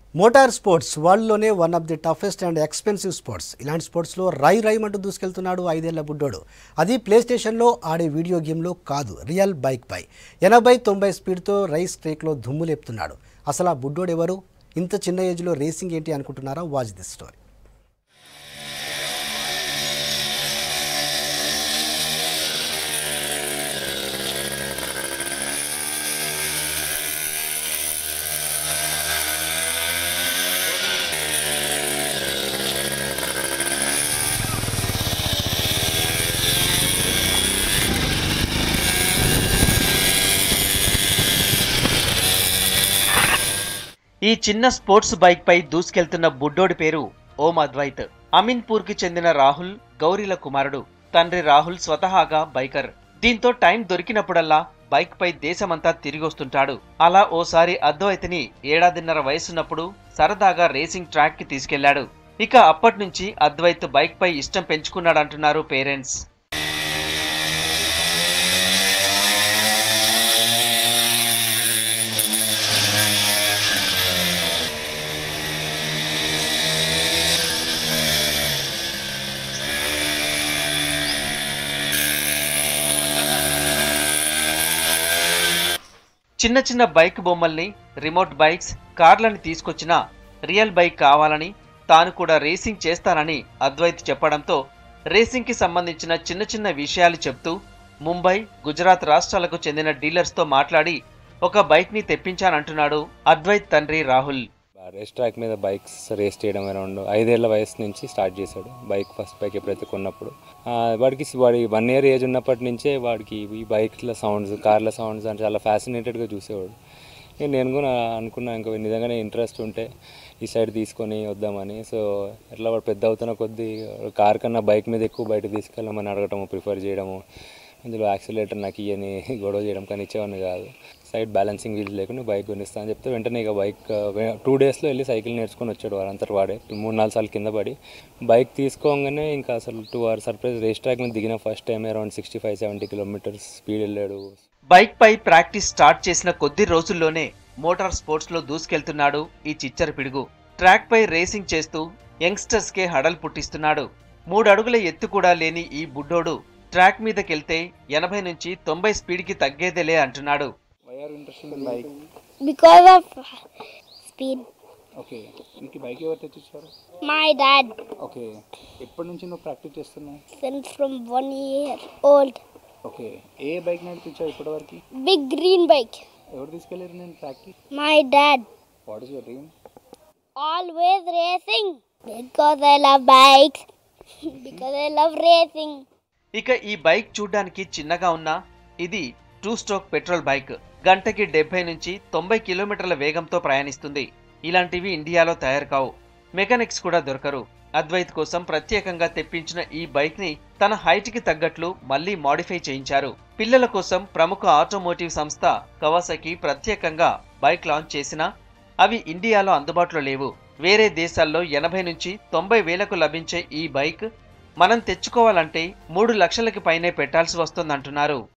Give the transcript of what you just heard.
Motor sports వరల్డ్లోనే one of the toughest and expensive sports ఇలాంటి స్పోర్ట్స్లో రై రైమంటూ దూసుకెళ్తున్నాడు ఐదేళ్ల బుడ్డోడు అది ప్లే స్టేషన్లో ఆడే వీడియో గేమ్లో కాదు రియల్ బైక్ పై ఎనభై తొంభై స్పీడ్తో రైస్ ట్రేక్లో దుమ్ము లేపుతున్నాడు అసలు ఆ బుడ్డోడు ఎవరు ఇంత చిన్న ఏజ్లో రేసింగ్ ఏంటి అనుకుంటున్నారా వాచ్ దిస్ స్టోరీ ఈ చిన్న స్పోర్ట్స్ బైక్ పై దూసుకెళ్తున్న బుడ్డోడి పేరు ఓం అద్వైత్ అమీన్పూర్ కి చెందిన రాహుల్ గౌరీల కుమారుడు తండ్రి రాహుల్ స్వతహాగా బైకర్ దీంతో టైం దొరికినప్పుడల్లా బైక్ పై దేశమంతా తిరిగొస్తుంటాడు అలా ఓసారి అద్వైత్ని ఏడాదిన్నర వయసున్నప్పుడు సరదాగా రేసింగ్ ట్రాక్ కి తీసుకెళ్లాడు ఇక అప్పటి నుంచి అద్వైత్ బైక్ పై ఇష్టం పెంచుకున్నాడంటున్నారు పేరెంట్స్ చిన్న చిన్న బైక్ బొమ్మల్ని రిమోట్ బైక్స్ కార్లని తీసుకొచ్చిన రియల్ బైక్ కావాలని తాను కూడా రేసింగ్ చేస్తానని అద్వైత్ చెప్పడంతో రేసింగ్ కి సంబంధించిన చిన్న చిన్న విషయాలు చెప్తూ ముంబై గుజరాత్ రాష్ట్రాలకు చెందిన డీలర్స్ తో మాట్లాడి ఒక బైక్ ని తెప్పించానంటున్నాడు అద్వైత్ తండ్రి రాహుల్ రేస్ ట్రాక్ మీద బైక్స్ రేస్ చేయడం అరౌండ్ ఐదేళ్ల వయసు నుంచి స్టార్ట్ చేశాడు బైక్ ఫస్ట్ బైక్ ఎప్పుడైతే కొన్నప్పుడు ఆ, వాడికి వాడి వన్ ఇయర్ ఏజ్ ఉన్నప్పటి నుంచే వాడికి ఈ బైక్ల సౌండ్స్ కార్ల సౌండ్స్ అంటే చాలా ఫ్యాసినేటెడ్గా చూసేవాడు ఇక నేను కూడా అనుకున్నా ఇంకా నిజంగానే ఇంట్రెస్ట్ ఉంటే ఈ సైడ్ తీసుకొని వద్దామని సో ఎట్లా వాడు పెద్ద అవుతున్న కొద్దీ కార్ కన్నా బైక్ మీద ఎక్కువ బయటకు తీసుకెళ్ళమని అడగటము ప్రిఫర్ చేయడము అందులో యాక్సిలేటర్ నాకు ఇవని గొడవ చేయడం కానీ ఇచ్చేవాడిని కాదు సైడ్ బ్యాలెన్సింగ్ వీల్స్ లేకుండా బైక్ కొనిస్తా అని చెప్తే వెంటనే ఇక బైక్ టూ డేస్లో వెళ్ళి సైకిల్ నేర్చుకొని వచ్చాడు వారంతటి వాడే మూడు నాలుగు సార్లు కింద పడి బైక్ తీసుకోగానే ఇంకా అసలు to our surprise race track మీద దిగిన first time around sixty five seventy kilometres speed వెళ్ళాడు బైక్ పై ప్రాక్టీస్ స్టార్ట్ చేసిన కొద్ది రోజుల్లోనే మోటార్ స్పోర్ట్స్ లో దూసుకెళ్తున్నాడు ఈ చిచ్చర పిడుగు ట్రాక్ పై రేసింగ్ చేస్తూ యంగ్స్టర్స్ కే హడల్ పుట్టిస్తున్నాడు మూడు అడుగుల ఎత్తు కూడా లేని ఈ బుడ్డోడు ట్రాక్ మీదకెళ్తే ఎనభై నుంచి తొంభై స్పీడ్ కి తగ్గేదేలే అంటున్నాడు why are interested in bike because of speed. Okay నీకు బైక్ ఎవరు తెచ్చిచ్చారు My dad, ఓకే ఎప్పటి నుంచి నువ్వు ప్రాక్టీస్ చేస్తున్నావు since from one year old, okay ఏ బైక్ నడిపించావు ఇప్పటివరకు big green bike. ఎవరు తీసుకెళ్ళారు నేను ట్రాక్కి My dad, what is your dream always racing because I love bikes. because I love racing. ఇక ఈ బైక్ చూడ్డానికి చిన్నగా ఉన్నా ఇది టూ స్ట్రోక్ పెట్రోల్ బైక్ గంటకి డెబ్బై నుంచి తొంభై కిలోమీటర్ల వేగంతో ప్రయాణిస్తుంది ఇలాంటివి ఇండియాలో తయారు కావు మెకానిక్స్ కూడా దొరకరు అద్వైత్ కోసం ప్రత్యేకంగా తెప్పించిన ఈ బైక్ ని తన హైట్ కి తగ్గట్లు మళ్లీ మాడిఫై చేయించారు పిల్లల కోసం ప్రముఖ ఆటోమోటివ్ సంస్థ కవాసకి ప్రత్యేకంగా బైక్ లాంచ్ చేసినా అవి ఇండియాలో అందుబాటులో లేవు వేరే దేశాల్లో ఎనభై నుంచి తొంభై వేలకు లభించే ఈ బైక్ మనం తెచ్చుకోవాలంటే మూడు లక్షలకి పైనే పెట్టాల్సి వస్తుందంటున్నారు